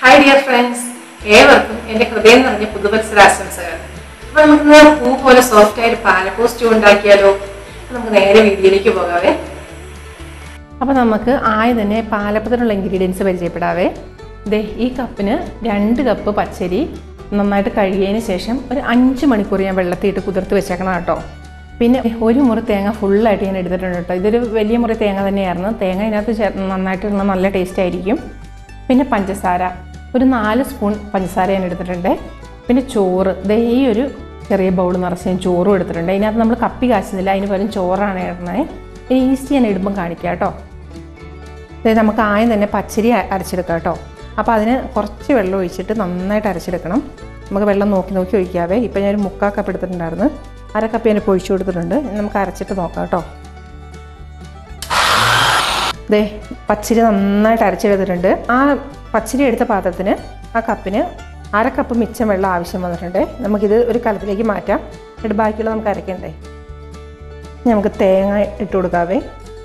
hi dear friends ഏവർക്കും എൻ്റെ ഹൃദയം നിറഞ്ഞ പുതുവത്സരാശംസകൾ അപ്പൊ നമുക്ക് പൂ പോലെ സോഫ്റ്റ് ആയിട്ട് പാലപ്പൂ സ്റ്റൂ ഉണ്ടാക്കിയാലോ അപ്പൊ നമുക്ക് നേരെ വീഡിയോയിലേക്ക് പോകാവേ അപ്പോൾ നമുക്ക് ആദ്യം തന്നെ പാലപ്പത്തിനുള്ള ഇൻഗ്രീഡിയൻസ് പരിചയപ്പെടാവേ ദേ ഈ കപ്പിന് രണ്ട് കപ്പ് പച്ചരി നന്നായിട്ട് കഴുകിയതിന് ശേഷം ഒരു അഞ്ച് മണിക്കൂർ ഞാൻ വെള്ളത്തിയിട്ട് കുതിർത്ത് വെച്ചേക്കണം കേട്ടോ പിന്നെ ഒരു മുറി തേങ്ങ ഫുള്ളായിട്ട് ഞാൻ എടുത്തിട്ടുണ്ട് കേട്ടോ ഇതൊരു വലിയ മുറി തേങ്ങ തന്നെയായിരുന്നു തേങ്ങ ഇതിനകത്ത് ചേർ നന്നായിട്ട് ഇടുന്ന നല്ല ടേസ്റ്റ് ആയിരിക്കും പിന്നെ പഞ്ചസാര ഒരു നാല് സ്പൂൺ പഞ്ചസാര ഞാൻ എടുത്തിട്ടുണ്ട് പിന്നെ ചോറ് ദേ ഈ ഒരു ചെറിയ ബൗൾ നിറച്ച് ഞാൻ ചോറും എടുത്തിട്ടുണ്ട് ഇതിനകത്ത് നമ്മൾ കപ്പി കാച്ചുന്നില്ല അതിന് പകരം ചോറാണ് ഇടുന്നത് ഇനി ഈസ്റ്റ് ഞാൻ ഇടുമ്പം കാണിക്കാം കേട്ടോ ഇത് നമുക്ക് ആദ്യം തന്നെ പച്ചരി അ- അരച്ചെടുക്കാം കേട്ടോ അപ്പോൾ അതിന് കുറച്ച് വെള്ളം ഒഴിച്ചിട്ട് നന്നായിട്ട് അരച്ചെടുക്കണം നമുക്ക് വെള്ളം നോക്കി നോക്കി ഒഴിക്കാവേ ഇപ്പം ഞാനൊരു മുക്കാൽ കപ്പ് എടുത്തിട്ടുണ്ടായിരുന്നു അര കപ്പ് ഞാൻ ഒഴിച്ചു കൊടുത്തിട്ടുണ്ട് ഇനി നമുക്ക് അരച്ചിട്ട് നോക്കാം കേട്ടോ ദേ പച്ചരി നന്നായിട്ട് അരച്ചെടുത്തിട്ടുണ്ട് ആ പച്ചരി എടുത്ത പാത്രത്തിന് ആ കപ്പിന് അര കപ്പ് മിച്ചം വെള്ളം ആവശ്യം വന്നിട്ടുണ്ട് നമുക്കിത് ഒരു കലത്തിലേക്ക് മാറ്റാം എന്നിട്ട് ബാക്കിയുള്ള നമുക്ക് അരക്കണ്ടേ ഇനി നമുക്ക് തേങ്ങ ഇട്ട് കൊടുക്കാവേ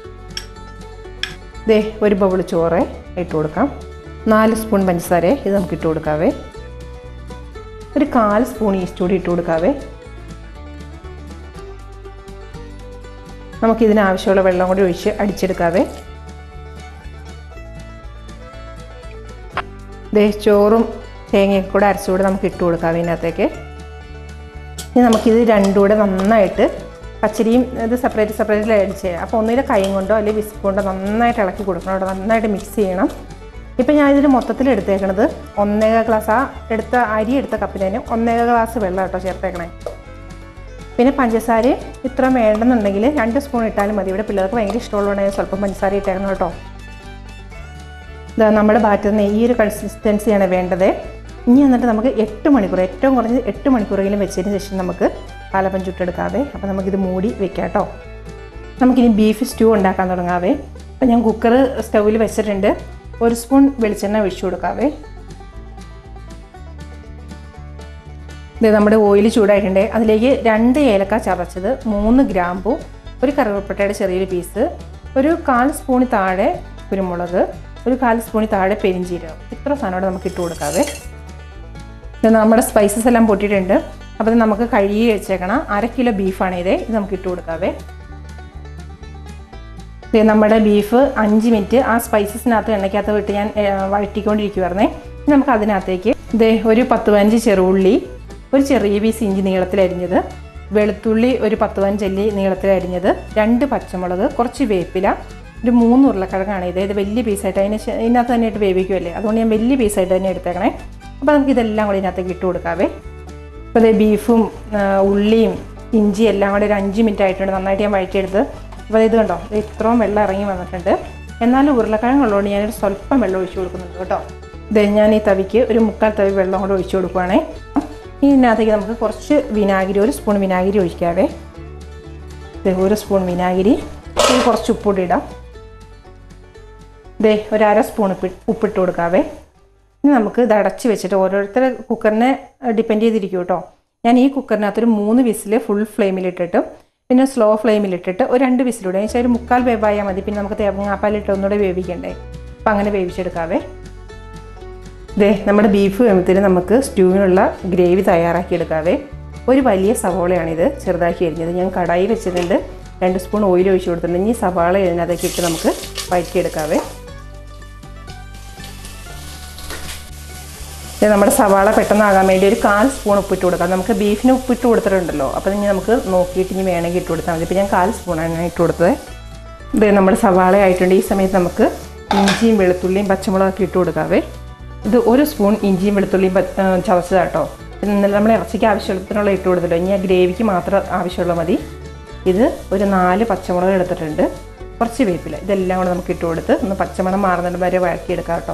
ദേ ഒരു ബൗൾ ചോറ് ഇട്ട് കൊടുക്കാം നാല് സ്പൂൺ പഞ്ചസാര ഇത് നമുക്ക് ഇട്ട് കൊടുക്കാവേ ഒരു കാൽ സ്പൂൺ ഈസ്റ്റ് കൂടി ഇട്ട് കൊടുക്കാവേ നമുക്കിതിന് ആവശ്യമുള്ള വെള്ളം കൂടി ഒഴിച്ച് അടിച്ചെടുക്കാവേ ദേ ചോറും തേങ്ങയൊക്കെ കൂടെ അരച്ചുകൂടെ നമുക്ക് ഇട്ട് കൊടുക്കാം ഇതിനകത്തേക്ക് ഇനി നമുക്കിത് രണ്ടും കൂടെ നന്നായിട്ട് പച്ചരിയും ഇത് സെപ്പറേറ്റ് സെപ്പറേറ്റ് അടിച്ച് അപ്പോൾ ഒന്നുകിൽ കൈ കൊണ്ടോ അല്ലെങ്കിൽ വിസ്ക് കൊണ്ടോ നന്നായിട്ട് ഇളക്കി കൊടുക്കണം അവിടെ നന്നായിട്ട് മിക്സ് ചെയ്യണം ഇപ്പം ഞാൻ ഇതിൽ മൊത്തത്തിൽ എടുത്തേക്കണത് ഒന്നേക ഗ്ലാസ് ആ എടുത്ത അരി എടുത്ത കപ്പിന് തന്നെ ഒന്നേക ഗ്ലാസ് വെള്ളം കേട്ടോ ചേർത്തേക്കണേ പിന്നെ പഞ്ചസാര ഇത്ര വേണ്ടെന്നുണ്ടെങ്കിൽ രണ്ട് സ്പൂൺ ഇട്ടാലും മതി ഇവിടെ പിള്ളേർക്ക് ഭയങ്കര ഇഷ്ടമുള്ളതുകൊണ്ട് സ്വല്പം പഞ്ചസാര ഇട്ടേക്കണം കേട്ടോ ഇതാ നമ്മുടെ ബാറ്ററിന് ഈ ഒരു കൺസിസ്റ്റൻസിയാണ് വേണ്ടത് ഇനി എന്നിട്ട് നമുക്ക് എട്ട് മണിക്കൂർ ഏറ്റവും കുറഞ്ഞത് എട്ട് മണിക്കൂറെങ്കിലും വെച്ചതിന് ശേഷം നമുക്ക് പാലപ്പം ചുട്ടെടുക്കാവേ അപ്പോൾ നമുക്കിത് മൂടി വെക്കാം കേട്ടോ നമുക്കിനി ബീഫ് സ്റ്റൂ ഉണ്ടാക്കാൻ തുടങ്ങാവേ അപ്പോൾ ഞാൻ കുക്കർ സ്റ്റൗവിൽ വെച്ചിട്ടുണ്ട് ഒരു സ്പൂൺ വെളിച്ചെണ്ണ ഒഴിച്ചു കൊടുക്കാവേ ഇത് നമ്മുടെ ഓയിൽ ചൂടായിട്ടുണ്ട് അതിലേക്ക് രണ്ട് ഏലക്ക ചതച്ചത് മൂന്ന് ഗ്രാമ്പു ഒരു കറുവപ്പട്ടയുടെ ചെറിയൊരു പീസ് ഒരു കാൽ സ്പൂണിൽ താഴെ കുരുമുളക് ഒരു കാൽ സ്പൂണിൽ താഴെ പെരിഞ്ചീരകം ഇത്ര സാധനം നമുക്ക് ഇട്ട് കൊടുക്കാവേ ഇത് നമ്മുടെ സ്പൈസസ് എല്ലാം പൊട്ടിയിട്ടുണ്ട് അപ്പോൾ ഇത് നമുക്ക് കഴുകി വെച്ചേക്കണം അര കിലോ ബീഫാണ് ഇത് ഇത് നമുക്ക് ഇട്ട് കൊടുക്കാവേ ഇത് നമ്മുടെ ബീഫ് അഞ്ച് മിനിറ്റ് ആ സ്പൈസസിനകത്ത് എണ്ണയ്ക്കകത്ത് വിട്ട് ഞാൻ ഏ, വഴറ്റിക്കൊണ്ടിരിക്കുവായിരുന്നേ ഇനി നമുക്ക് അതിനകത്തേക്ക് ഇതേ ഒരു പത്ത് പതിനഞ്ച് ചെറുള്ളി ഒരു ചെറിയ പീസ് ഇഞ്ചി നീളത്തിലരിഞ്ഞത് വെളുത്തുള്ളി ഒരു പത്ത് പതിനഞ്ച് അല്ലി നീളത്തിലരിഞ്ഞത് രണ്ട് പച്ചമുളക് കുറച്ച് വേപ്പില ഒരു മൂന്ന് ഉരുളക്കിഴങ്ങാണ് ഇത് ഇത് വലിയ പീസായിട്ട് അതിന് ശേ- ഇതിനകത്ത് തന്നെ ഇട്ട് വേവിക്കുമല്ലേ അതുകൊണ്ട് ഞാൻ വലിയ പീസായിട്ട് തന്നെ എടുത്തേക്കണേ അപ്പോൾ നമുക്ക് ഇതെല്ലാം കൂടി ഇതിനകത്തേക്ക് ഇട്ട് കൊടുക്കാവേ അപ്പോൾ ഇത് ബീഫും ആ, ഉള്ളിയും ഇഞ്ചി എല്ലാം കൂടി ഒരു അഞ്ച് മിനിറ്റ് ആയിട്ടുണ്ട് നന്നായിട്ട് ഞാൻ വഴറ്റിയെടുത്ത് അപ്പോൾ ഇത് കണ്ടോ ഇത് ഇത്രയും വെള്ളം ഇറങ്ങി വന്നിട്ടുണ്ട് എന്നാലും ഉരുളക്കിഴങ്ങുള്ളതുകൊണ്ട് ഞാനൊരു സ്വല്പം വെള്ളം ഒഴിച്ചു കൊടുക്കുന്നുണ്ട് കേട്ടോ ഇത് ഞാൻ ഈ തവിക്ക് ഒരു മുക്കാൽ തവി വെള്ളം കൂടെ ഒഴിച്ചു കൊടുക്കുവാണേ ഇനി ഇതിനകത്തേക്ക് നമുക്ക് കുറച്ച് വിനാഗിരി ഒരു സ്പൂൺ വിനാഗിരി ഒഴിക്കാവേ ഇത് ഒരു സ്പൂൺ വിനാഗിരി ഇത് കുറച്ച് ഉപ്പൂടി ഇടാം ദേ ഒരു അര സ്പൂൺ ഉപ്പ് ഉപ്പിട്ട് കൊടുക്കാവേ ഇനി നമുക്ക് ഇത് അടച്ച് വെച്ചിട്ട് ഓരോരുത്തർ കുക്കറിനെ ഡിപ്പെൻഡ് ചെയ്തിരിക്കും കേട്ടോ ഞാൻ ഈ കുക്കറിനകത്തൊരു മൂന്ന് വിസിൽ ഫുൾ ഫ്ലെയിമിലിട്ടിട്ട് പിന്നെ സ്ലോ ഫ്ലെയിമിലിട്ടിട്ട് ഒരു രണ്ട് വിസിലൂടെ വെച്ചാൽ ഒരു മുക്കാൽ വേവായാൽ മതി പിന്നെ നമുക്ക് തേങ്ങാപ്പാലിട്ട് ഒന്നുകൂടെ വേവിക്കണ്ടേ അപ്പം അങ്ങനെ വേവിച്ചെടുക്കാവേ ദേ നമ്മുടെ ബീഫ് വേമത്തിന് നമുക്ക് സ്റ്റൂവിനുള്ള ഗ്രേവി തയ്യാറാക്കി എടുക്കാവേ ഒരു വലിയ സവോളയാണിത് ചെറുതാക്കി അരിഞ്ഞത് ഞാൻ കടായി വെച്ചിട്ടുണ്ട് രണ്ട് സ്പൂൺ ഓയിൽ ഒഴിച്ച് കൊടുത്തിട്ടുണ്ട് ഇനി സവാള ഇതിനകത്തേക്ക് ഇട്ട് നമുക്ക് വഴറ്റിയെടുക്കാവേ ഇത് നമ്മുടെ സവാള പെട്ടെന്നാകാൻ വേണ്ടി ഒരു കാൽ സ്പൂൺ ഉപ്പിട്ട് കൊടുക്കാം നമുക്ക് ബീഫിന് ഉപ്പിട്ട് കൊടുത്തിട്ടുണ്ടല്ലോ അപ്പോൾ ഇനി നമുക്ക് നോക്കിയിട്ട് ഇനി വേണമെങ്കിൽ ഇട്ട് കൊടുത്താൽ മതി ഇപ്പോൾ ഞാൻ കാൽ സ്പൂണാണ് ഞാൻ ഇട്ട് കൊടുത്തത് ഇത് നമ്മുടെ സവാള ആയിട്ടുണ്ട് ഈ സമയത്ത് നമുക്ക് ഇഞ്ചിയും വെളുത്തുള്ളിയും പച്ചമുളകൊക്കെ ഇട്ട് കൊടുക്കാവേ ഇത് ഒരു സ്പൂൺ ഇഞ്ചിയും വെളുത്തുള്ളിയും പ- ആ, ചതച്ചതാട്ടോ ഇത് ഇന്നലെ നമ്മൾ ഇറച്ചിക്ക് ആവശ്യത്തിനുള്ള ഇട്ട് കൊടുത്തിട്ടോ ഇനി ആ ഗ്രേവിക്ക് മാത്രം ആവശ്യമുള്ള മതി ഇത് ഒരു നാല് പച്ചമുളക് എടുത്തിട്ടുണ്ട് കുറച്ച് വേപ്പില ഇതെല്ലാം കൂടെ നമുക്ക് ഇട്ട് കൊടുത്ത് ഒന്ന് പച്ചമണം മാറുന്നിട്ട് വരെ വഴക്കിയെടുക്കാം കേട്ടോ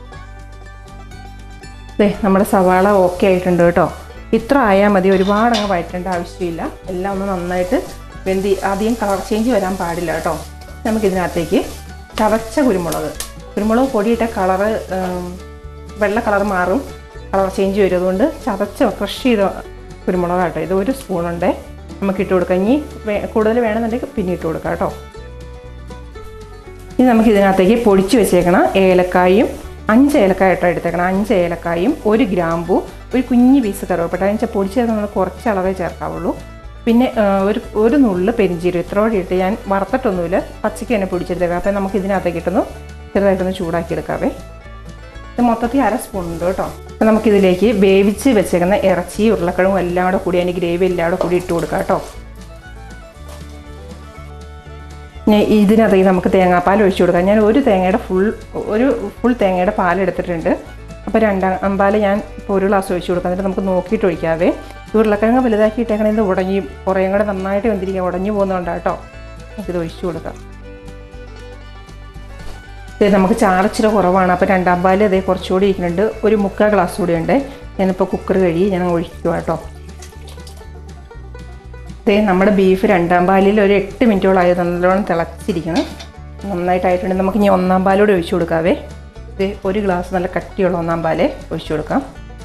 ദേ നമ്മുടെ സവാള ഓക്കെ ആയിട്ടുണ്ട് കേട്ടോ ഇത്ര ആയാൽ മതി ഒരുപാട് അങ്ങ് വഴറ്റേണ്ട ആവശ്യമില്ല എല്ലാം ഒന്ന് നന്നായിട്ട് വെന്തി അധികം കളർ ചേഞ്ച് വരാൻ പാടില്ല കേട്ടോ നമുക്കിതിനകത്തേക്ക് ചതച്ച കുരുമുളക് കുരുമുളക് പൊടിയിട്ട കളറ് വെള്ള കളർ മാറും കളർ ചേഞ്ച് വരും അതുകൊണ്ട് ചതച്ച ക്രഷ് ചെയ്ത കുരുമുളക് കേട്ടോ ഇത് ഒരു സ്പൂണുണ്ട് നമുക്ക് ഇട്ട് കൊടുക്കാം ഇനി വേ- കൂടുതൽ വേണമെന്നുണ്ടെങ്കിൽ പിന്നെ ഇട്ട് കൊടുക്കാം കേട്ടോ ഇനി നമുക്ക് ഇതിനകത്തേക്ക് പൊടിച്ച് വെച്ചേക്കണം ഏലക്കായും അഞ്ച് ഏലക്കായ കേട്ടോ എടുത്തേക്കണം അഞ്ച് ഏലക്കായും ഒരു ഗ്രാമ്പു ഒരു കുഞ്ഞ് പീസ് കറുവപ്പട്ട എന്ന് വെച്ചാൽ പൊടിച്ചത് നമ്മൾ കുറച്ച് അളവേ ചേർക്കാവുള്ളൂ പിന്നെ ആ, ഒരു ഒരു നുള്ള് പെരിഞ്ചീരം ഇത്രയോടെ ഇട്ട് ഞാൻ വറുത്തിട്ടൊന്നുമില്ല പച്ചയ്ക്ക് തന്നെ പൊടിച്ചെടുത്തേക്കാം അപ്പോൾ നമുക്ക് ഇതിനകത്തേക്ക് ഇട്ടൊന്ന് ചെറുതായിട്ടൊന്ന് ചൂടാക്കി എടുക്കാവേ ഇത് മൊത്തത്തിൽ അര സ്പൂൺ ഉണ്ട് കേട്ടോ അപ്പോൾ നമുക്കിതിലേക്ക് വേവിച്ച് വെച്ചേക്കുന്ന ഇറച്ചി ഉരുളക്കിഴങ്ങും എല്ലാം കൂടെ കൂടി അതിന് ഗ്രേവി എല്ലാം കൂടെ കൂടി ഇട്ട് കൊടുക്കാം കേട്ടോ ഞാൻ ഇതിനകത്തേക്ക് നമുക്ക് തേങ്ങാപ്പാൽ ഒഴിച്ചു കൊടുക്കാം ഞാൻ ഒരു തേങ്ങയുടെ ഫുൾ ഒരു ഫുൾ തേങ്ങയുടെ പാൽ എടുത്തിട്ടുണ്ട് അപ്പോൾ രണ്ടാം പാൽ ഞാൻ ഇപ്പോൾ ഒരു ഗ്ലാസ് ഒഴിച്ചു കൊടുക്കാം എന്നിട്ട് നമുക്ക് നോക്കിയിട്ട് ഒഴിക്കാവേ ഈ ഉരുളക്കിഴങ്ങ് വലുതാക്കി ഇട്ടേക്കണത് ഉടഞ്ഞി കുറേയും കൂടെ നന്നായിട്ട് വെന്തിരിക്കുക ഉടഞ്ഞു പോകുന്നതുകൊണ്ടാണ് കേട്ടോ നമുക്കിത് ഒഴിച്ചു കൊടുക്കാം ഇത് നമുക്ക് ചാറച്ചിരി കുറവാണ് അപ്പോൾ രണ്ടാം പാൽ അതേ കുറച്ചുകൂടി ഇരിക്കുന്നുണ്ട് ഒരു മുക്കാൽ ഗ്ലാസ് കൂടി ഉണ്ട് ഞാനിപ്പോൾ കുക്കർ കഴുകി ഞാൻ ഒഴിക്കുക കേട്ടോ ഇതേ നമ്മുടെ ബീഫ് രണ്ടാം പാലിൽ ഒരു എട്ട് മിനിറ്റോളായി നല്ലോണം തിളച്ചിരിക്കണം നന്നായിട്ടായിട്ടുണ്ട് നമുക്ക് ഇനി ഒന്നാം പാലോടെ ഒഴിച്ചു കൊടുക്കാവേ ഇത് ഒരു ഗ്ലാസ് നല്ല കട്ടിയുള്ള ഒന്നാം പാല് ഒഴിച്ചു കൊടുക്കാം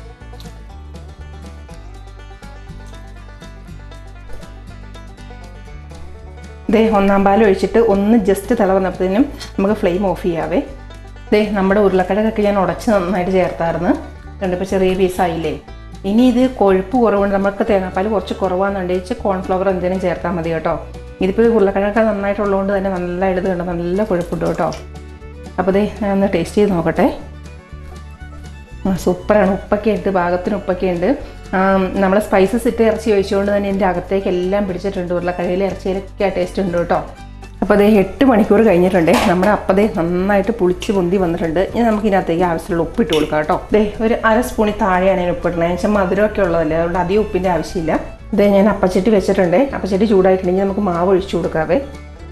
ദേ ഒന്നാം പാൽ ഒഴിച്ചിട്ട് ഒന്ന് ജസ്റ്റ് തിള വന്നപ്പോഴത്തേനും നമുക്ക് ഫ്ലെയിം ഓഫ് ചെയ്യാവേ ദേ നമ്മുടെ ഉരുളക്കിഴക്കൊക്കെ ഞാൻ ഉടച്ച് നന്നായിട്ട് ചേർത്തായിരുന്നു കണ്ടിപ്പോൾ ചെറിയ പീസായില്ലേ ഇനി ഇത് കൊഴുപ്പ് കുറവുണ്ട് നമുക്ക് തേങ്ങാപ്പാൽ കുറച്ച് കുറവാണെന്നുണ്ടെങ്കിൽ വെച്ചാൽ കോൺഫ്ലവർ എന്തെങ്കിലും ചേർത്താൽ മതി കേട്ടോ ഇതിപ്പോൾ ഉരുളക്കിഴങ്ങൊക്കെ നന്നായിട്ടുള്ളതുകൊണ്ട് തന്നെ നല്ല എഴുത് കണ്ടോ നല്ല കൊഴുപ്പുണ്ട് കേട്ടോ അപ്പോൾ ദേ ഞാൻ ഒന്ന് ടേസ്റ്റ് ചെയ്ത് നോക്കട്ടെ ആ, സൂപ്പറാണ് ഉപ്പൊക്കെ ഉണ്ട് പാകത്തിന് ഉപ്പൊക്കെ ഉണ്ട് നമ്മൾ സ്പൈസസ് ഇട്ട് ഇറച്ചി ഒഴിച്ചുകൊണ്ട് തന്നെ എൻ്റെ അകത്തേക്ക് എല്ലാം പിടിച്ചിട്ടുണ്ട് ഉരുളക്കഴിയിലെ ഇറച്ചിയിലൊക്കെ ടേസ്റ്റ് ഉണ്ട് കേട്ടോ അപ്പോൾ അതേ എട്ട് മണിക്കൂർ കഴിഞ്ഞിട്ടുണ്ട് നമ്മുടെ അപ്പതേ നന്നായിട്ട് പുളിച്ച് പൊന്തി വന്നിട്ടുണ്ട് ഇനി നമുക്ക് ഇതിനകത്തേക്ക് ആവശ്യമുള്ള ഉപ്പിട്ട് കൊടുക്കാം കേട്ടോ ദേ ഒരു അര സ്പൂണിൽ താഴെയാണ് ഞാൻ ഉപ്പിടുന്നത് എന്ന് വെച്ചാൽ മധുരമൊക്കെ ഉള്ളതല്ലേ അതുകൊണ്ട് അധികം ഉപ്പിൻ്റെ ആവശ്യമില്ല ഇതേ ഞാൻ അപ്പച്ചട്ടി വെച്ചിട്ടുണ്ട് അപ്പച്ചട്ടി ചൂടായിട്ടുണ്ടെങ്കിൽ നമുക്ക് മാവ് ഒഴിച്ചു കൊടുക്കാവേ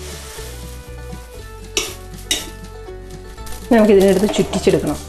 നമുക്ക് ഇതിനെടുത്ത് ചുറ്റിച്ചെടുക്കണം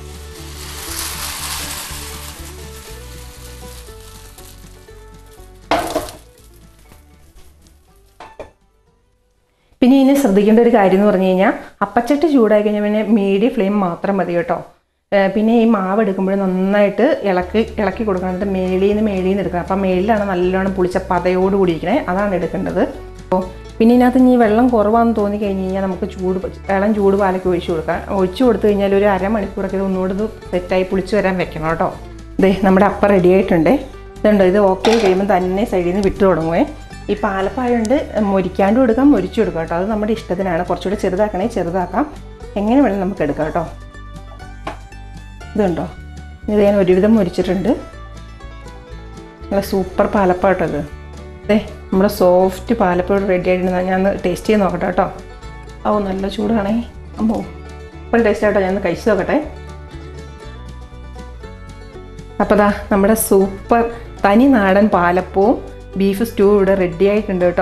പിന്നെ ഇനി ശ്രദ്ധിക്കേണ്ട ഒരു കാര്യം എന്ന് പറഞ്ഞു കഴിഞ്ഞാൽ അപ്പച്ചട്ടി ചൂടായി കഴിഞ്ഞാൽ പിന്നെ മീഡിയം ഫ്ലെയിം മാത്രം മതി കേട്ടോ ഏഹ് പിന്നെ ഈ മാവ് എടുക്കുമ്പോൾ നന്നായിട്ട് ഇളക്കി ഇളക്കി കൊടുക്കണം എന്നിട്ട് മേളിൽ നിന്ന് മേളിൽ നിന്ന് എടുക്കണം അപ്പം മേളിലാണ് നല്ലോണം പുളിച്ച പതയോട് കൂടി ഇരിക്കണേ അതാണ് എടുക്കേണ്ടത് അപ്പോൾ പിന്നെ ഇതിനകത്ത് ഇനി വെള്ളം കുറവാണെന്ന് തോന്നി കഴിഞ്ഞ് കഴിഞ്ഞാൽ നമുക്ക് ചൂട് ഇളം ചൂട് പാലൊക്കെ ഒഴിച്ചു കൊടുക്കാം ഒഴിച്ചു കൊടുത്തു കഴിഞ്ഞാൽ ഒരു അരമണിക്കൂറൊക്കെ ഇത് ഒന്നുകൂടി ഇത് സെറ്റായി പുളിച്ച് വരാൻ വെക്കണം കേട്ടോ ദേ നമ്മുടെ അപ്പം റെഡി ആയിട്ടുണ്ട് ഇതുണ്ടോ ഇത് ഓക്കെ കഴിയുമ്പോൾ തന്നെ സൈഡിൽ നിന്ന് വിട്ടു തുടങ്ങുവേ ഈ പാലപ്പായുണ്ട് മൊരിക്കാണ്ട് കൊടുക്കാം മൊരിച്ചു കൊടുക്കാം കേട്ടോ അത് നമ്മുടെ ഇഷ്ടത്തിനാണ് കുറച്ചുകൂടി ചെറുതാക്കണേ ചെറുതാക്കാം എങ്ങനെ വേണം നമുക്ക് എടുക്കാം കേട്ടോ ഇതുണ്ടോ ഇത് ഞാൻ ഒരുവിധം മൊരിച്ചിട്ടുണ്ട് നല്ല സൂപ്പർ പാലപ്പ കേട്ടോ ഇത് അതെ നമ്മുടെ സോഫ്റ്റ് പാലപ്പ റെഡി ആയിട്ടുണ്ട് ഞാൻ ടേസ്റ്റ് ചെയ്ത് നോക്കട്ടെ കേട്ടോ ഓ നല്ല ചൂടാണേ അമ്മോ ഇപ്പോൾ ടേസ്റ്റ് ആയിട്ടോ ഞാൻ കഴിച്ചു നോക്കട്ടെ അപ്പോൾ ദാ നമ്മുടെ സൂപ്പർ തനി നാടൻ പാലപ്പവും ബീഫ് സ്റ്റൂ ഇവിടെ റെഡി ആയിട്ടുണ്ട് കേട്ടോ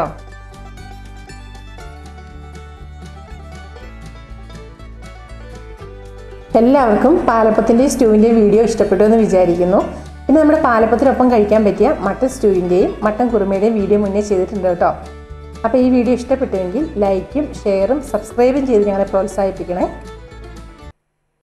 എല്ലാവർക്കും പാലപ്പത്തിൻ്റെയും സ്റ്റൂവിൻ്റെയും വീഡിയോ ഇഷ്ടപ്പെട്ടു എന്ന് വിചാരിക്കുന്നു പിന്നെ നമ്മുടെ പാലപ്പത്തിനൊപ്പം കഴിക്കാൻ പറ്റിയ മട്ടൻ സ്റ്റൂവിൻ്റെയും മട്ടൻ കുറുമയുടെയും വീഡിയോ മുന്നേ ചെയ്തിട്ടുണ്ട് കേട്ടോ അപ്പോൾ ഈ വീഡിയോ ഇഷ്ടപ്പെട്ടുവെങ്കിൽ ലൈക്കും ഷെയറും സബ്സ്ക്രൈബും ചെയ്ത് ഞങ്ങളെ പ്രോത്സാഹിപ്പിക്കണേ